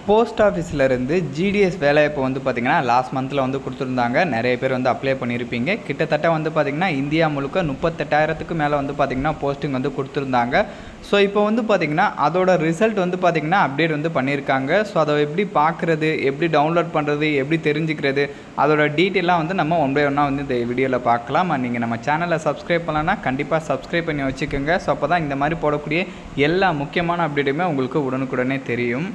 post ஆஃபீஸ்லேருந்து GDS வேலைவாய்ப்பு வந்து பார்த்திங்கன்னா லாஸ்ட் மந்தில் வந்து கொடுத்துருந்தாங்க நிறைய பேர் வந்து அப்ளை பண்ணியிருப்பீங்க கிட்டத்தட்ட வந்து பார்த்திங்கன்னா இந்தியா முழுக்க முப்பத்தெட்டாயிரத்துக்கு மேலே வந்து பார்த்திங்கன்னா போஸ்டிங் வந்து கொடுத்துருந்தாங்க ஸோ இப்போ வந்து பார்த்திங்கன்னா அதோட ரிசல்ட் வந்து பார்த்திங்கன்னா அப்டேட் வந்து பண்ணியிருக்காங்க ஸோ அதை எப்படி பார்க்குறது எப்படி டவுன்லோட் பண்ணுறது எப்படி தெரிஞ்சுக்கிறது அதோட டீட்டெயிலாக வந்து நம்ம ஒன் பை ஒன்னாக வந்து இந்த வீடியோவில் பார்க்கலாம் நீங்கள் நம்ம சேனலை சப்ஸ்கிரைப் பண்ணலன்னா கண்டிப்பாக சப்ஸ்கிரைப் பண்ணி வச்சுக்கோங்க ஸோ அப்போ தான் இந்த மாதிரி போடக்கூடிய எல்லா முக்கியமான அப்டேட்டுமே உங்களுக்கு உடனுக்குடனே தெரியும்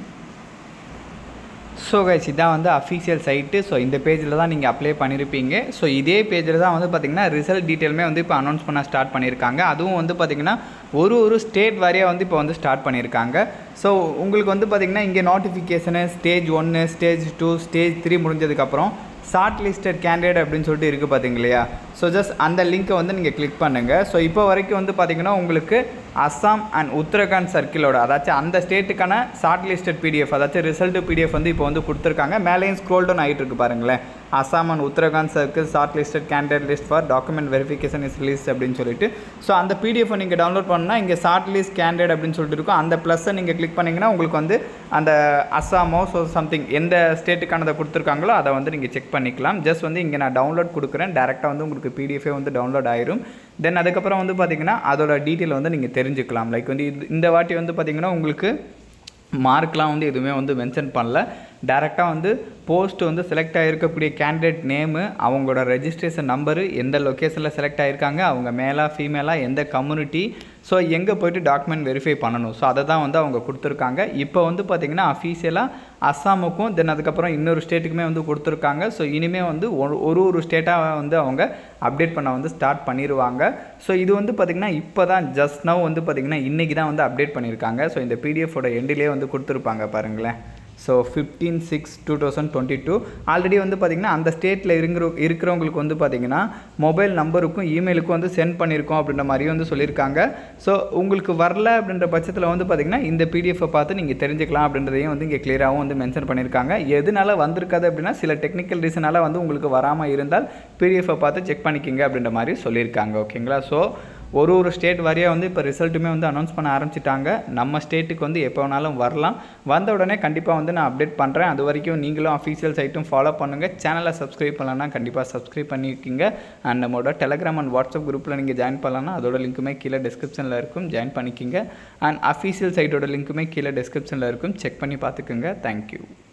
ஸோ கைஸ் இதான் வந்து அஃபீஷியல் சைட்டு ஸோ இந்த பேஜில் தான் நீங்கள் அப்ளை பண்ணியிருப்பீங்க ஸோ இதே பேஜில் தான் வந்து பார்த்திங்கன்னா ரிசல்ட் டீட்டெயிலுமே வந்து இப்போ அனௌன்ஸ் பண்ண ஸ்டார்ட் பண்ணியிருக்காங்க அதுவும் வந்து பார்த்திங்கன்னா ஒரு ஒரு ஸ்டேட் வாரியாக வந்து இப்போ வந்து ஸ்டார்ட் பண்ணியிருக்காங்க ஸோ உங்களுக்கு வந்து பார்த்திங்கன்னா இங்கே நோட்டிஃபிகேஷனு ஸ்டேஜ் ஒன்று ஸ்டேஜ் டூ ஸ்டேஜ் த்ரீ முடிஞ்சதுக்கப்புறம் ஷார்ட் லிஸ்டட் கேண்டிடேட் அப்படின்னு சொல்லிட்டு இருக்குது பார்த்தீங்க இல்லையா ஸோ ஜஸ்ட் அந்த லிங்க்கை வந்து நீங்கள் கிளிக் பண்ணுங்கள் ஸோ இப்போ வரைக்கும் வந்து பார்த்திங்கன்னா உங்களுக்கு அஸ்ஸாம் அண்ட் உத்தரகாண்ட் சர்க்கிளோட அதாச்சும் அந்த ஸ்டேட்டுக்கான ஷார்ட் லிஸ்டட் பிடிஎஃப் அதாச்சும் ரிசல்ட் பிடிஎஃப் வந்து இப்போ வந்து கொடுத்துருக்காங்க மேலேயும் ஸ்க்ரோல் டவுன் ஆகிட்டு இருக்கு பாருங்களேன் Assam and Uttarakhand circle shortlisted candidate list for document verification is release அப்படின்னு சொல்லிட்டு ஸோ அந்த பிடிஎஃப் நீங்கள் டவுன்லோட் பண்ணால் இங்கே ஷார்ட் லிஸ்ட் கேண்டிடேட் அப்படின்னு சொல்லிட்டு இருக்கும் அந்த ப்ளஸ்ஸை நீங்கள் கிளிக் பண்ணிங்கன்னா உங்களுக்கு வந்து அந்த அஸ்ஸாமோ ஸோ சம்திங் எந்த ஸ்டேட்டுக்கானதை கொடுத்துருக்காங்களோ அதை வந்து நீங்கள் செக் பண்ணிக்கலாம் ஜஸ்ட் வந்து இங்கே நான் டவுன்லோட் கொடுக்குறேன் டேரெக்டாக வந்து உங்களுக்கு பிடிஎஃபே வந்து டவுன்லோட் ஆயிரும் தென் அதுக்கப்புறம் வந்து பார்த்திங்கன்னா அதோட டீட்டெயில் வந்து நீங்கள் தெரிஞ்சுக்கலாம் லைக் வந்து இது இந்த வாட்டி வந்து பார்த்திங்கன்னா உங்களுக்கு மார்க்லாம் வந்து எதுவுமே வந்து மென்ஷன் பண்ணல டேரெக்டாக வந்து போஸ்ட் வந்து செலக்ட் ஆகிருக்கக்கூடிய கேண்டிடேட் நேமு அவங்களோட ரெஜிஸ்ட்ரேஷன் நம்பரு எந்த லொக்கேஷனில் செலக்ட் ஆகிருக்காங்க அவங்க மேலா ஃபீமேலாக எந்த கம்யூனிட்டி ஸோ எங்கே போயிட்டு டாக்குமெண்ட் வெரிஃபை பண்ணணும் ஸோ அதை தான் வந்து அவங்க கொடுத்துருக்காங்க இப்போ வந்து பார்த்திங்கன்னா அஃபீஷியலாக அஸ்ஸாமுக்கும் தென் அதுக்கப்புறம் இன்னொரு ஸ்டேட்டுக்குமே வந்து கொடுத்துருக்காங்க ஸோ இனிமேல் வந்து ஒரு ஒரு ஒரு ஸ்டேட்டாக வந்து அவங்க அப்டேட் பண்ண வந்து ஸ்டார்ட் பண்ணிடுவாங்க ஸோ இது வந்து பார்த்திங்கன்னா இப்போ தான் ஜஸ்ட் நவ் வந்து பார்த்திங்கன்னா இன்றைக்கி தான் வந்து அப்டேட் பண்ணியிருக்காங்க ஸோ இந்த பிடிஎஃபோட எண்டிலே வந்து கொடுத்துருப்பாங்க பாருங்களேன் so fifteen six two thousand twenty two already வந்து பார்த்திங்கன்னா அந்த ஸ்டேட்டில் இருக்கிற இருக்கிறவங்களுக்கு வந்து பார்த்திங்கன்னா மொபைல் நம்பருக்கும் இமெயிலுக்கும் வந்து சென்ட் பண்ணியிருக்கோம் அப்படின்ற மாதிரி வந்து சொல்லியிருக்காங்க ஸோ உங்களுக்கு வரல அப்படின்ற பட்சத்தில் வந்து பார்த்திங்கன்னா இந்த பிடிஎஃபை பார்த்து நீங்கள் தெரிஞ்சுக்கலாம் அப்படின்றதையும் வந்து இங்கே கிளியராகவும் வந்து மென்ஷன் பண்ணியிருக்காங்க எதனால வந்திருக்காது அப்படின்னா சில டெக்னிக்கல் ரீசனால் வந்து உங்களுக்கு வராமல் இருந்தால் பிடிஎஃபை பார்த்து செக் பண்ணிக்கிங்க அப்படின்ற மாதிரி சொல்லியிருக்காங்க ஓகேங்களா ஸோ ஒரு ஒரு ஸ்டேட் வாரியாக வந்து இப்போ ரிசல்ட்டுமே வந்து அனௌன்ஸ் பண்ண ஆரம்பிச்சிட்டாங்க நம்ம ஸ்டேட்டுக்கு வந்து எப்போ வேணாலும் வரலாம் வந்த உடனே கண்டிப்பாக வந்து நான் அப்டேட் பண்ணுறேன் அது வரைக்கும் நீங்களும் அஃபீஷியல் சைட்டும் ஃபாலோ பண்ணுங்கள் சேனலை சப்ஸ்கிரைப் பண்ணலன்னா கண்டிப்பாக சப்ஸ்கிரைப் பண்ணியிருக்கீங்க அண்ட் நம்மளோட டெலகிராம் அண்ட் வாட்ஸ்அப் குரூப்பில் நீங்கள் ஜாயின் பண்ணலாம்னா அதோட லிங்க்குமே கீழே டிஸ்கிரிப்ஷனில் இருக்கும் ஜாயின் பண்ணிக்கிங்க அண்ட் அஃபீஷியல் சைட்டோட லிங்க்குமே கீழே டிஸ்கிரிப்ஷனில் இருக்கும் செக் பண்ணி பார்த்துக்குங்க தேங்க்யூ